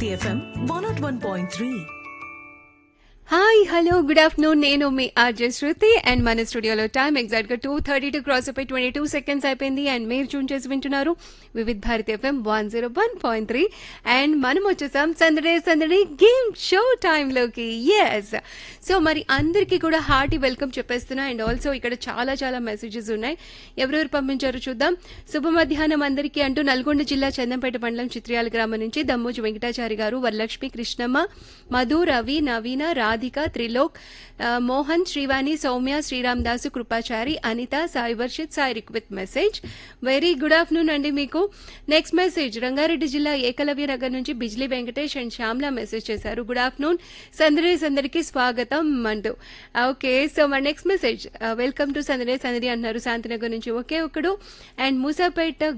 Bharati FM one naught one point three hi hello good afternoon నేను మీ RJ Shruti and మన స్టూడియోలో టైం ఎగ్జాక్ట్ గా టూ థర్టీ టూ క్రాస్ అయిపోయి ట్వంటీ టూ సెకండ్స్ అయిపోయింది అండ్ మీరు చూన్ చేసి వింటున్నారు Vividh Bharati FM one zero one point three and మనం వచ్చేసాం సందడే సందడి గేమ్ షో టైంలోకి ఎస్ సో మరి అందరికీ కూడా హార్టీ వెల్కమ్ చెప్పేస్తున్నా అండ్ ఆల్సో ఇక్కడ చాలా చాలా మెసేజెస్ ఉన్నాయి ఎవరెవరు పంపించారో చూద్దాం శుభ మధ్యాహ్నం అందరికీ అంటూ నల్గొండ జిల్లా చందంపేట మండలం చిత్రియాల గ్రామం నుంచి దమ్మోజు వెంకటాచారి గారు వరలక్ష్మి కృష్ణమ్మ మధు రవి నవీన రాధిక త్రిలోక్ ఆ, Mohan Srivani Soumya Sriram Dasu Krupachari Anitha Sai Varshith Sai Rikvith message very good afternoon అండి మీకు నెక్స్ట్ మెసేజ్ రంగారెడ్డి జిల్లా ఏకలవ్య నగర్ నుంచి బిజ్లీ వెంకటేష్ అండ్ శ్యామ్లా మెసేజ్ చేశారు గుడ్ ఆఫ్టర్నూన్ సందడి సందడికి స్వాగతం అంటూ ఓకే సో మన నెక్స్ట్ మెసేజ్ వెల్కమ్ టు సందడి సందడి అంటున్నారు శాంతినగర్ నుంచి ఒకే ఒకడు అండ్ మూసాపేట